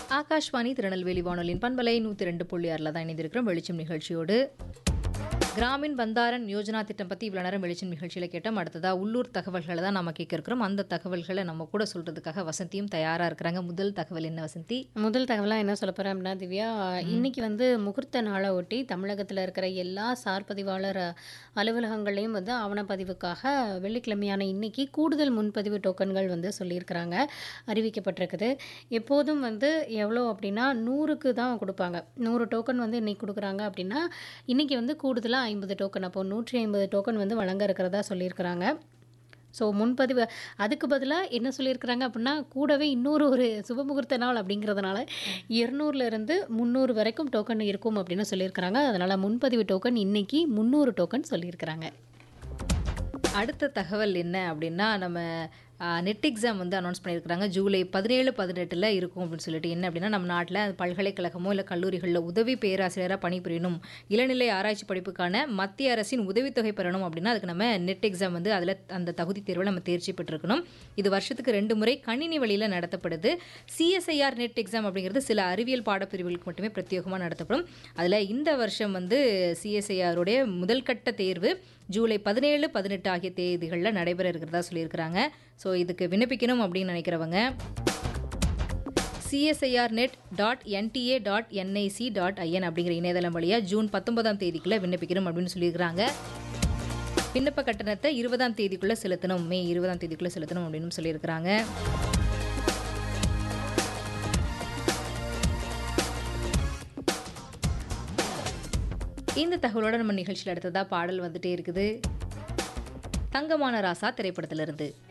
ஆகாஷ்வாணி திருநெல்வேலி வானொலியின் பண்பலை நூற்றி ரெண்டு புள்ளி ஆறில் தான் இணைந்திருக்கிறோம் வெளிச்சம் நிகழ்ச்சியோடு கிராமின் பந்தாரன் யோஜனா திட்டம் பற்றி இவ்வளோ நேரம் வெளிச்சம் நிகழ்ச்சியில் கேட்டோம் அடுத்ததாக உள்ளூர் தகவல்களை தான் நம்ம கேட்க இருக்கிறோம் அந்த தகவல்களை நம்ம கூட சொல்கிறதுக்காக வசந்தியும் தயாராக இருக்கிறாங்க முதல் தகவல் என்ன வசந்தி முதல் தகவலாக என்ன சொல்ல போகிறேன் அப்படின்னா திவ்யா இன்னைக்கு வந்து முகூர்த்த நாளை ஒட்டி தமிழகத்தில் இருக்கிற எல்லா சார் பதிவாளர் அலுவலகங்களையும் வந்து ஆவணப்பதிவுக்காக வெள்ளிக்கிழமையான இன்னைக்கு கூடுதல் முன்பதிவு டோக்கன்கள் வந்து சொல்லியிருக்கிறாங்க அறிவிக்கப்பட்டிருக்குது எப்போதும் வந்து எவ்வளோ அப்படின்னா நூறுக்கு தான் கொடுப்பாங்க நூறு டோக்கன் வந்து இன்னைக்கு கொடுக்குறாங்க அப்படின்னா இன்னைக்கு வந்து கூடுதலாக ஐம்பது டோக்கன் அப்போ நூற்றி ஐம்பது டோக்கன் வந்து வழங்க இருக்கிறதா சொல்லியிருக்கிறாங்க ஸோ முன்பதிவு அதுக்கு பதிலாக என்ன சொல்லியிருக்கிறாங்க அப்படின்னா கூடவே இன்னொரு ஒரு சுபமுகூர்த்த நாள் அப்படிங்கிறதுனால இருநூறுலேருந்து முந்நூறு வரைக்கும் டோக்கன் இருக்கும் அப்படின்னு சொல்லியிருக்கிறாங்க அதனால் முன்பதிவு டோக்கன் இன்னைக்கு முந்நூறு டோக்கன் சொல்லியிருக்கிறாங்க அடுத்த தகவல் என்ன அப்படின்னா நம்ம நெட் எக்ஸாம் வந்து அனௌன்ஸ் பண்ணியிருக்கிறாங்க ஜூலை பதினேழு பதினெட்டில் இருக்கும் அப்படின்னு சொல்லிட்டு என்ன அப்படின்னா நம்ம நாட்டில் பல்கலைக்கழகமோ இல்லை கல்லூரிகளில் உதவி பேராசிரியராக பணிபுரியணும் இளநிலை ஆராய்ச்சி படிப்புக்கான மத்திய அரசின் உதவித்தொகை பெறணும் அப்படின்னா அதுக்கு நம்ம நெட் எக்ஸாம் வந்து அதில் அந்த தகுதி தேர்வில் நம்ம தேர்ச்சி பெற்றிருக்கணும் இது வருஷத்துக்கு ரெண்டு முறை கணினி வழியில் நடத்தப்படுது சிஎஸ்ஐஆர் நெட் எக்ஸாம் அப்படிங்கிறது சில அறிவியல் பாடப்பிரிவுகளுக்கு மட்டுமே பிரத்யேகமாக நடத்தப்படும் அதில் இந்த வருஷம் வந்து சிஎஸ்ஐஆருடைய முதல் கட்ட தேர்வு ஜூலை பதினேழு பதினெட்டு ஆகிய தேதிகளில் நடைபெற இருக்கிறதா சொல்லியிருக்கிறாங்க ஸோ இதுக்கு விண்ணப்பிக்கணும் அப்படின்னு நினைக்கிறவங்க CSIR NET dot NTA dot NIC dot IN அப்படிங்கிற இணையதளம் வழியாக ஜூன் பத்தொன்பதாம் தேதிக்குள்ளே விண்ணப்பிக்கணும் அப்படின்னு சொல்லியிருக்கிறாங்க விண்ணப்ப கட்டணத்தை இருபதாம் தேதிக்குள்ளே செலுத்தணும் மே இருபதாம் தேதிக்குள்ளே செலுத்தணும் அப்படின்னு சொல்லியிருக்கிறாங்க இந்த தகவலோட நம்ம நிகழ்ச்சியில் அடுத்ததாக பாடல் வந்துட்டே இருக்குது தங்கமான ராசா திரைப்படத்திலிருந்து